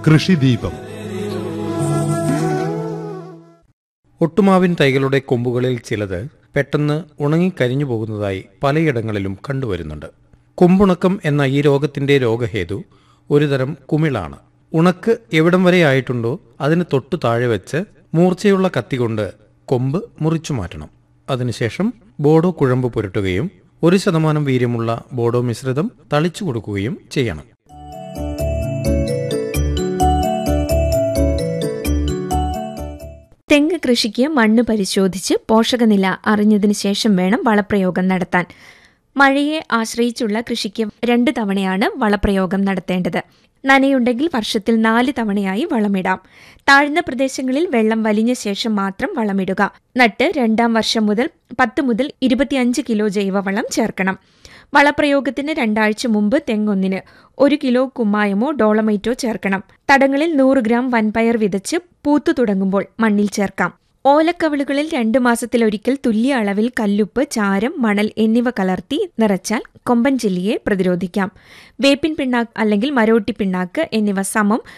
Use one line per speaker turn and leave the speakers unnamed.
കൃഷിദീപം
ഒട്ടുമാവിൻ തൈകളുടെ കൊമ്പുകളിൽ ചിലത് പെട്ടെന്ന് ഉണങ്ങിക്കരിഞ്ഞു പോകുന്നതായി പലയിടങ്ങളിലും കണ്ടുവരുന്നുണ്ട് കൊമ്പുണക്കം എന്ന ഈ രോഗത്തിന്റെ രോഗഹേതു ഒരുതരം കുമിളാണ് ഉണക്ക് എവിടം വരെ ആയിട്ടുണ്ടോ അതിന് തൊട്ടു താഴെ വെച്ച് മൂർച്ചയുള്ള കത്തികൊണ്ട് കൊമ്പ് മുറിച്ചു മാറ്റണം അതിനുശേഷം ബോഡോ കുഴമ്പ് പുരട്ടുകയും ഒരു ശതമാനം വീര്യമുള്ള ബോഡോ മിശ്രിതം തളിച്ചു കൊടുക്കുകയും ചെയ്യണം
തെങ്ങ് കൃഷിക്ക് മണ്ണ് പരിശോധിച്ച് പോഷകനില അറിഞ്ഞതിനു ശേഷം വേണം വളപ്രയോഗം നടത്താൻ മഴയെ ആശ്രയിച്ചുള്ള കൃഷിക്ക് രണ്ട് തവണയാണ് വളപ്രയോഗം നടത്തേണ്ടത് നനയുണ്ടെങ്കിൽ വർഷത്തിൽ നാല് തവണയായി വളമിടാം താഴ്ന്ന പ്രദേശങ്ങളിൽ വെള്ളം വലിഞ്ഞ ശേഷം മാത്രം വളമിടുക നട്ട് രണ്ടാം വർഷം മുതൽ പത്ത് മുതൽ ഇരുപത്തിയഞ്ച് കിലോ ജൈവവളം ചേർക്കണം വളപ്രയോഗത്തിന് രണ്ടാഴ്ച മുമ്പ് തെങ്ങൊന്നിന് ഒരു കിലോ കുമ്മായമോ ഡോളമൈറ്റോ ചേർക്കണം തടങ്ങളിൽ നൂറ് ഗ്രാം വൻപയർ വിതച്ച് പൂത്തു തുടങ്ങുമ്പോൾ മണ്ണിൽ ചേർക്കാം ഓലക്കവിളുകളിൽ രണ്ട് മാസത്തിലൊരിക്കൽ തുല്യ അളവിൽ കല്ലുപ്പ് ചാരം മണൽ എന്നിവ കലർത്തി നിറച്ചാൽ കൊമ്പൻ ചെല്ലിയെ പ്രതിരോധിക്കാം വേപ്പിൻ പിണ്ണാക്ക് അല്ലെങ്കിൽ മരോട്ടി പിണ്ണാക്ക് എന്നിവ സമം